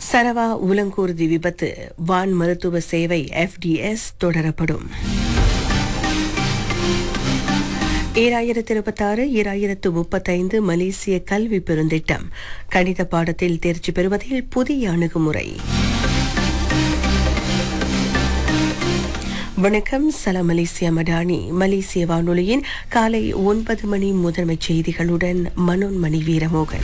சரவா உலங்கூர்தி விபத்து வான் மருத்துவ சேவை எஃப்டிஎஸ் தொடரப்படும் ஈராயிரத்து இருபத்தாறு ஈராயிரத்து முப்பத்தைந்து மலேசிய கல்வி பெருந்திட்டம் கணித பாடத்தில் தேர்ச்சி பெறுவதில் புதிய அணுகுமுறை வணக்கம் சலாம் மலேசியா மடானி மலேசிய வானொலியின் காலை ஒன்பது மணி முதன்மைச் செய்திகளுடன் மனோன்மணி வீரமோகன்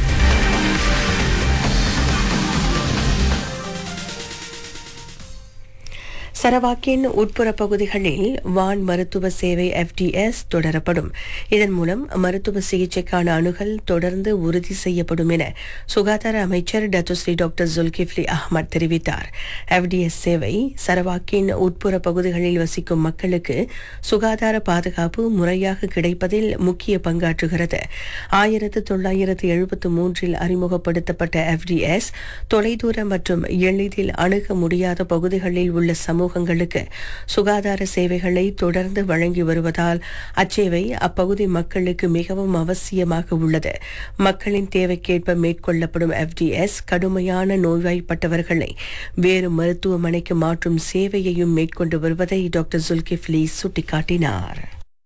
சரவாக்கின் உட்புற பகுதிகளில் வான் மருத்துவ சேவை எஃப்டிஎஸ் தொடரப்படும் இதன் மூலம் மருத்துவ சிகிச்சைக்கான அணுகல் தொடர்ந்து உறுதி செய்யப்படும் என சுகாதார அமைச்சர் டத்துஸ்ரீ டாக்டர் ஜுல்கிஃப்லி அஹ்மத் தெரிவித்தார் எஃப்டிஎஸ் சேவை சரவாக்கின் உட்புற பகுதிகளில் வசிக்கும் மக்களுக்கு சுகாதார பாதுகாப்பு முறையாக கிடைப்பதில் முக்கிய பங்காற்றுகிறது ஆயிரத்து தொள்ளாயிரத்து எழுபத்து மூன்றில் அறிமுகப்படுத்தப்பட்ட எஃப்டிஎஸ் தொலைதூர மற்றும் எளிதில் அணுக முடியாத பகுதிகளில் உள்ள சமூகங்களுக்கு சுகாதார சேவைகளை தொடர்ந்து வழங்கி வருவதால் அச்சேவை அப்பகுதி மக்களுக்கு மிகவும் அவசியமாக உள்ளது மக்களின் தேவைக்கேற்ப மேற்கொள்ளப்படும் எஃப்டிஎஸ் கடுமையான நோய்வாய்ப்பட்டவர்களை வேறு மருத்துவமனைக்கு மாற்றும் சேவையையும் மேற்கொண்டு வருவதை டாக்டர் ஜுல்கிஃப்லி சுட்டிக்காட்டினார்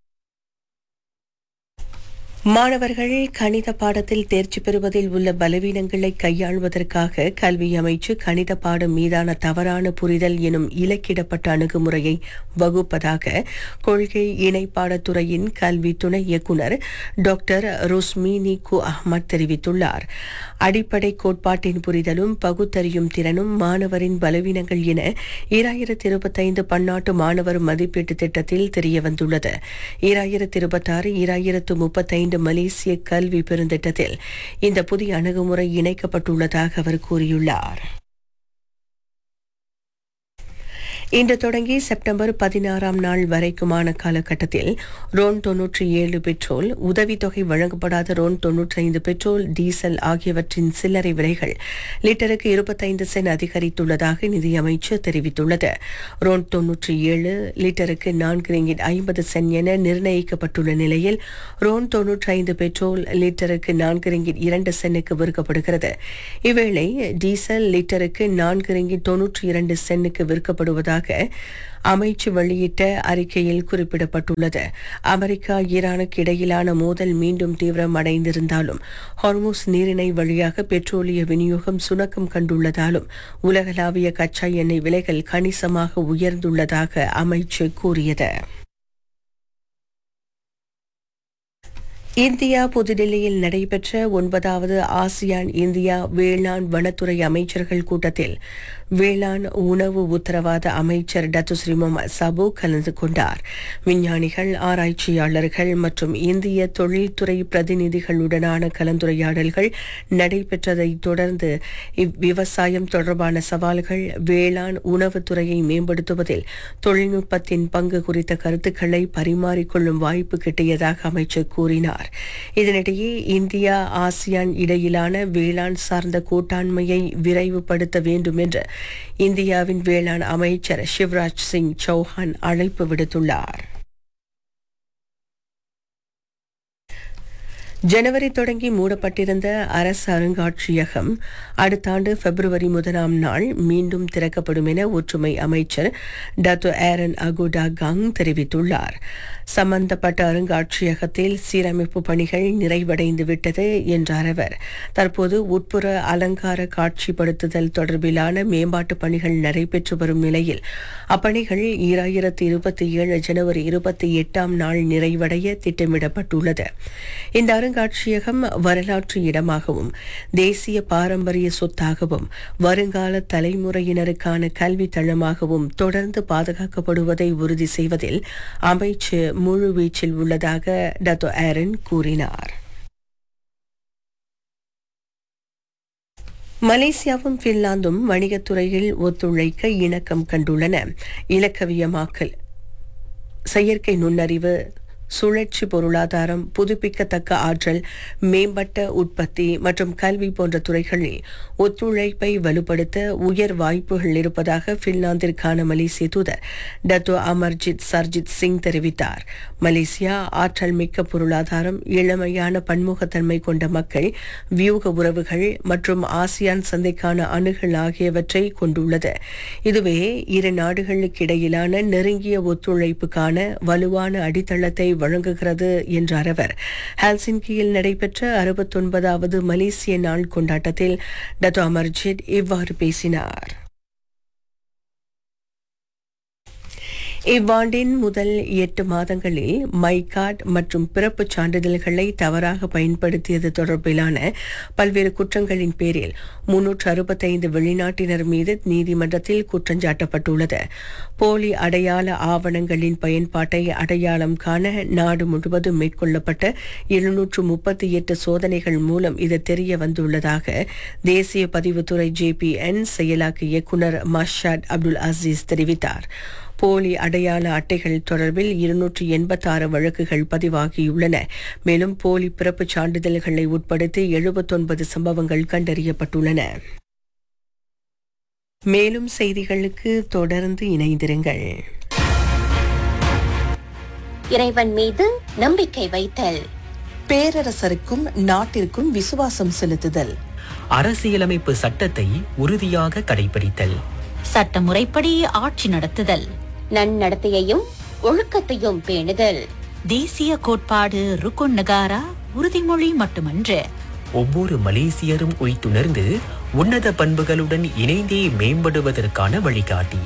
மாணவர்கள் கணித பாடத்தில் தேர்ச்சி பெறுவதில் உள்ள பலவீனங்களை கையாள்வதற்காக கல்வி அமைச்சு கணித பாடம் மீதான தவறான புரிதல் எனும் இலக்கிடப்பட்ட அணுகுமுறையை வகுப்பதாக கொள்கை இணைப்பாடத்துறையின் கல்வி துணை இயக்குநர் டாக்டர் ருஸ்மினி கு அஹ்மத் தெரிவித்துள்ளார் அடிப்படை கோட்பாட்டின் புரிதலும் பகுத்தறியும் திறனும் மாணவரின் பலவீனங்கள் என ஈராயிரத்தி இருபத்தைந்து பன்னாட்டு மாணவர் மதிப்பீட்டு திட்டத்தில் தெரியவந்துள்ளது ஈராயிரத்தி இருபத்தாறு ஈராயிரத்து முப்பத்தைந்து ஐந்து மலேசிய கல்வி பெருந்திட்டத்தில் இந்த புதிய அணுகுமுறை இணைக்கப்பட்டுள்ளதாக அவர் கூறியுள்ளார் இன்று தொடங்கி செப்டம்பர் பதினாறாம் நாள் வரைக்குமான காலகட்டத்தில் ரோன் தொன்னூற்றி ஏழு பெட்ரோல் உதவித்தொகை வழங்கப்படாத ரோன் தொன்னூற்றி ஐந்து பெட்ரோல் டீசல் ஆகியவற்றின் சில்லறை விலைகள் லிட்டருக்கு இருபத்தைந்து சென்ட் அதிகரித்துள்ளதாக நிதியமைச்சர் தெரிவித்துள்ளது ரோன் தொன்னூற்றி ஏழு லிட்டருக்கு நான்கு ரிங்கிட் ஐம்பது சென்ட் என நிர்ணயிக்கப்பட்டுள்ள நிலையில் ரோன் தொன்னூற்றி ஐந்து பெட்ரோல் லிட்டருக்கு நான்கு ரிங்கிட் இரண்டு சென்னுக்கு விற்கப்படுகிறது இவ்வேளை டீசல் லிட்டருக்கு நான்கு ரிங்கிட் தொன்னூற்றி இரண்டு சென்னுக்கு விற்கப்படுவதாக அமைச்சு வெளியிட்ட அறிக்கையில் குறிப்பிடப்பட்டுள்ளது அமெரிக்கா ஈரானுக்கு இடையிலான மோதல் மீண்டும் தீவிரம் அடைந்திருந்தாலும் ஹார்மோஸ் நீரிணை வழியாக பெட்ரோலிய விநியோகம் சுணக்கம் கண்டுள்ளதாலும் உலகளாவிய கச்சா எண்ணெய் விலைகள் கணிசமாக உயர்ந்துள்ளதாக அமைச்சு கூறியது இந்தியா புதுடில்லியில் நடைபெற்ற ஒன்பதாவது ஆசியான் இந்தியா வேளாண் வனத்துறை அமைச்சர்கள் கூட்டத்தில் வேளாண் உணவு உத்தரவாத அமைச்சர் டத்துஸ்ரீ முகமது சபு கலந்து கொண்டார் விஞ்ஞானிகள் ஆராய்ச்சியாளர்கள் மற்றும் இந்திய தொழில்துறை பிரதிநிதிகளுடனான கலந்துரையாடல்கள் நடைபெற்றதைத் தொடர்ந்து இவ்விவசாயம் தொடர்பான சவால்கள் வேளாண் உணவுத்துறையை மேம்படுத்துவதில் தொழில்நுட்பத்தின் பங்கு குறித்த கருத்துக்களை பரிமாறிக்கொள்ளும் வாய்ப்பு கிட்டியதாக அமைச்சர் கூறினார் இதனிடையே இந்தியா ஆசியான் இடையிலான வேளாண் சார்ந்த கூட்டாண்மையை விரைவுபடுத்த வேண்டும் என்று இந்தியாவின் வேளாண் அமைச்சர் சிவராஜ் சிங் சௌஹான் அழைப்பு விடுத்துள்ளார் ஜனவரி தொடங்கி மூடப்பட்டிருந்த அரசு அருங்காட்சியகம் அடுத்த ஆண்டு பிப்ரவரி முதலாம் நாள் மீண்டும் திறக்கப்படும் என ஒற்றுமை அமைச்சர் டாக்டர் ஏரன் அகுடா கங் தெரிவித்துள்ளார் சம்பந்தப்பட்ட அருங்காட்சியகத்தில் சீரமைப்பு பணிகள் நிறைவடைந்து விட்டது என்றார் அவர் தற்போது உட்புற அலங்கார காட்சிப்படுத்துதல் தொடர்பிலான மேம்பாட்டு பணிகள் நடைபெற்று வரும் நிலையில் அப்பணிகள் ஈராயிரத்து இருபத்தி ஏழு ஜனவரி இருபத்தி எட்டாம் நாள் நிறைவடைய திட்டமிடப்பட்டுள்ளது இந்த அருங்காட்சியகம் வரலாற்று இடமாகவும் தேசிய பாரம்பரிய சொத்தாகவும் வருங்கால தலைமுறையினருக்கான கல்வி தளமாகவும் தொடர்ந்து பாதுகாக்கப்படுவதை உறுதி செய்வதில் அமைச்சு முழுவீச்சில் உள்ளதாக டத்தோ ஆரன் கூறினார் மலேசியாவும் பின்லாந்தும் வணிகத்துறையில் ஒத்துழைக்க இணக்கம் கண்டுள்ளன இலக்கவியமாக்கல் செயற்கை நுண்ணறிவு சுழற்சி பொருளாதாரம் புதுப்பிக்கத்தக்க ஆற்றல் மேம்பட்ட உற்பத்தி மற்றும் கல்வி போன்ற துறைகளில் ஒத்துழைப்பை வலுப்படுத்த உயர் வாய்ப்புகள் இருப்பதாக பின்லாந்திற்கான மலேசிய தூதர் டத்தோ அமர்ஜித் சர்ஜித் சிங் தெரிவித்தார் மலேசியா ஆற்றல் மிக்க பொருளாதாரம் இளமையான பன்முகத்தன்மை கொண்ட மக்கள் வியூக உறவுகள் மற்றும் ஆசியான் சந்தைக்கான அணுகல் ஆகியவற்றை கொண்டுள்ளது இதுவே இரு நாடுகளுக்கிடையிலான நெருங்கிய ஒத்துழைப்புக்கான வலுவான அடித்தளத்தை வழங்குகிறது என்றார் அவர் ஹெல்சின்கியில் நடைபெற்ற அறுபத்தொன்பதாவது மலேசிய நாள் கொண்டாட்டத்தில் டத்தோ அமர்ஜித் இவ்வாறு பேசினார் இவ்வாண்டின் முதல் எட்டு மாதங்களில் மை கார்டு மற்றும் பிறப்புச் சான்றிதழ்களை தவறாக பயன்படுத்தியது தொடர்பிலான பல்வேறு குற்றங்களின் பேரில் முன்னூற்று அறுபத்தைந்து வெளிநாட்டினர் மீது நீதிமன்றத்தில் குற்றஞ்சாட்டப்பட்டுள்ளது போலி அடையாள ஆவணங்களின் பயன்பாட்டை அடையாளம் காண நாடு முழுவதும் மேற்கொள்ளப்பட்ட எழுநூற்று முப்பத்தி எட்டு சோதனைகள் மூலம் இது தெரிய வந்துள்ளதாக தேசிய பதிவுத்துறை ஜேபிஎன் செயலாக்க இயக்குநர் மஷாட் அப்துல் அசீஸ் தெரிவித்தார் போலி அடையாள அட்டைகள் தொடர்பில் இருநூற்றி எண்பத்தாறு வழக்குகள் பதிவாகியுள்ளன மேலும் போலி பிறப்புச் சான்றிதழ்களை உட்படுத்தி எழுபத்தொன்பது சம்பவங்கள் கண்டறியப்பட்டுள்ளன மேலும் செய்திகளுக்கு தொடர்ந்து இணைந்திருங்கள் இறைவன் மீது நம்பிக்கை வைத்தல் பேரரசருக்கும் நாட்டிற்கும் விசுவாசம் செலுத்துதல் அரசியலமைப்பு சட்டத்தை உறுதியாக கடைபிடித்தல் சட்டமுறைப்படி ஆட்சி நடத்துதல் நன்னடத்தையையும் ஒழுக்கத்தையும் பேணுதல் தேசிய கோட்பாடு ருக்குன் நகாரா உறுதிமொழி மட்டுமன்று ஒவ்வொரு மலேசியரும் உய்த்துணர்ந்து உன்னத பண்புகளுடன் இணைந்தே மேம்படுவதற்கான வழிகாட்டி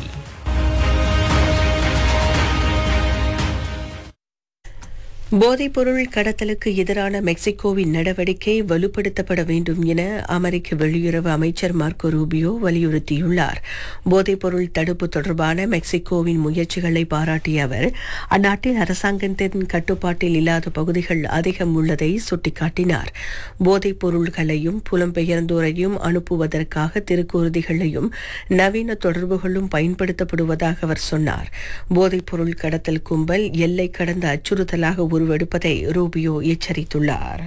போதைப்பொருள் கடத்தலுக்கு எதிரான மெக்சிகோவின் நடவடிக்கை வலுப்படுத்தப்பட வேண்டும் என அமெரிக்க வெளியுறவு அமைச்சர் மார்க்கோ ரூபியோ வலியுறுத்தியுள்ளார் போதைப்பொருள் தடுப்பு தொடர்பான மெக்சிகோவின் முயற்சிகளை பாராட்டிய அவர் அந்நாட்டின் அரசாங்கத்தின் கட்டுப்பாட்டில் இல்லாத பகுதிகள் அதிகம் உள்ளதை சுட்டிக்காட்டினார் போதைப் பொருள்களையும் புலம்பெயர்ந்தோரையும் அனுப்புவதற்காக திருக்குறுதிகளையும் நவீன தொடர்புகளும் பயன்படுத்தப்படுவதாக அவர் சொன்னார் போதைப்பொருள் கடத்தல் கும்பல் எல்லை கடந்த அச்சுறுத்தலாக உருவெடுப்பதை ரூபியோ எச்சரித்துள்ளார்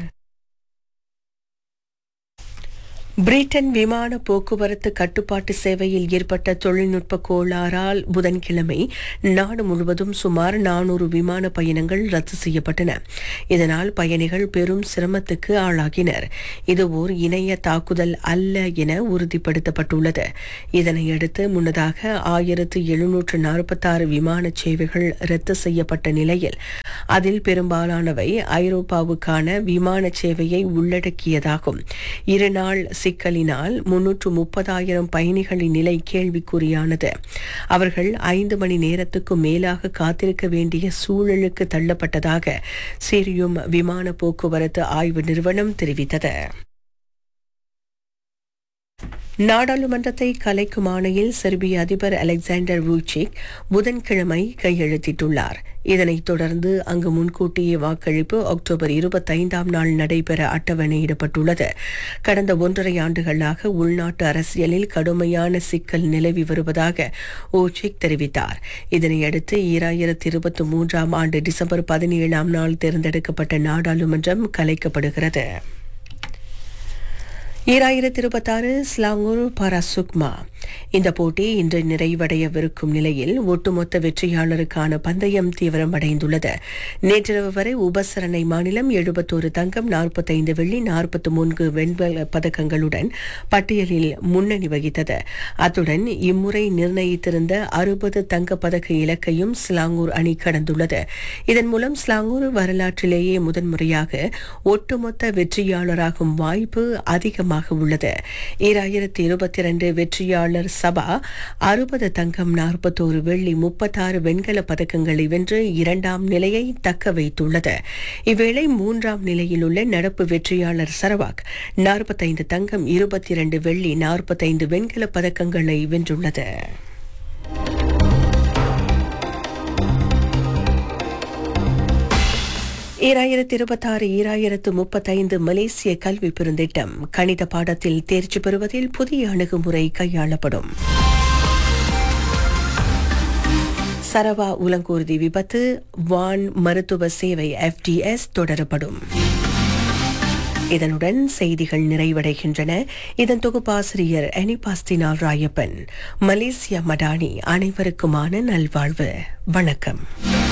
பிரிட்டன் விமான போக்குவரத்து கட்டுப்பாட்டு சேவையில் ஏற்பட்ட தொழில்நுட்ப கோளாறால் புதன்கிழமை நாடு முழுவதும் சுமார் நானூறு விமான பயணங்கள் ரத்து செய்யப்பட்டன இதனால் பயணிகள் பெரும் சிரமத்துக்கு ஆளாகினர் இது ஓர் இணைய தாக்குதல் அல்ல என உறுதிப்படுத்தப்பட்டுள்ளது இதனையடுத்து முன்னதாக ஆயிரத்து எழுநூற்று நாற்பத்தாறு விமான சேவைகள் ரத்து செய்யப்பட்ட நிலையில் அதில் பெரும்பாலானவை ஐரோப்பாவுக்கான விமான சேவையை உள்ளடக்கியதாகும் இருநாள் சிக்கலினால் முன்னூற்று முப்பதாயிரம் பயணிகளின் நிலை கேள்விக்குறியானது அவர்கள் ஐந்து மணி நேரத்துக்கு மேலாக காத்திருக்க வேண்டிய சூழலுக்கு தள்ளப்பட்டதாக சிரியும் விமான போக்குவரத்து ஆய்வு நிறுவனம் தெரிவித்தது நாடாளுமன்றத்தை கலைக்கும் ஆணையில் செர்பிய அதிபர் அலெக்சாண்டர் வூச்சிக் புதன்கிழமை கையெழுத்திட்டுள்ளார் இதனைத் தொடர்ந்து அங்கு முன்கூட்டியே வாக்களிப்பு அக்டோபர் இருபத்தைந்தாம் நாள் நடைபெற அட்டவணையிடப்பட்டுள்ளது கடந்த ஒன்றரை ஆண்டுகளாக உள்நாட்டு அரசியலில் கடுமையான சிக்கல் நிலவி வருவதாக ஓச்சிக் தெரிவித்தார் இதனையடுத்து ஈராயிரத்தி இருபத்தி மூன்றாம் ஆண்டு டிசம்பர் பதினேழாம் நாள் தேர்ந்தெடுக்கப்பட்ட நாடாளுமன்றம் கலைக்கப்படுகிறது ஈராயிரத்தி இருபத்தாறு ஸ்லாங்கூர் பராசுக்மா இந்த போட்டி இன்று நிறைவடையவிருக்கும் நிலையில் ஒட்டுமொத்த வெற்றியாளருக்கான பந்தயம் தீவிரமடைந்துள்ளது நேற்றிரவு வரை உபசரணை மாநிலம் எழுபத்தோரு தங்கம் நாற்பத்தைந்து வெள்ளி நாற்பத்தி மூன்று வெண்கல பதக்கங்களுடன் பட்டியலில் முன்னணி வகித்தது அத்துடன் இம்முறை நிர்ணயித்திருந்த அறுபது தங்கப் பதக்க இலக்கையும் ஸ்லாங்கூர் அணி கடந்துள்ளது இதன் மூலம் ஸ்லாங்கூர் வரலாற்றிலேயே முதன்முறையாக ஒட்டுமொத்த வெற்றியாளராகும் வாய்ப்பு அதிகமாக உள்ளது ஈராயிரத்தி இருபத்தி இரண்டு வெற்றியாளர் சபா அறுபது தங்கம் நாற்பத்தோரு வெள்ளி முப்பத்தாறு வெண்கல பதக்கங்களை வென்று இரண்டாம் நிலையை தக்க வைத்துள்ளது இவ்வேளை மூன்றாம் நிலையில் உள்ள நடப்பு வெற்றியாளர் சரவாக் நாற்பத்தைந்து தங்கம் இருபத்தி இரண்டு வெள்ளி நாற்பத்தைந்து வெண்கல பதக்கங்களை வென்றுள்ளது ஈராயிரத்தி இருபத்தாறு ஈராயிரத்து முப்பத்தைந்து மலேசிய கல்வி பெருந்திட்டம் கணித பாடத்தில் தேர்ச்சி பெறுவதில் புதிய அணுகுமுறை கையாளப்படும் சரவா உலங்கூர்தி விபத்து வான் மருத்துவ சேவை எஃப்டிஎஸ் தொடரப்படும் இதனுடன் செய்திகள் நிறைவடைகின்றன இதன் தொகுப்பாசிரியர் அனிபாஸ்தினால் ராயப்பன் மலேசியா மடானி அனைவருக்குமான நல்வாழ்வு வணக்கம்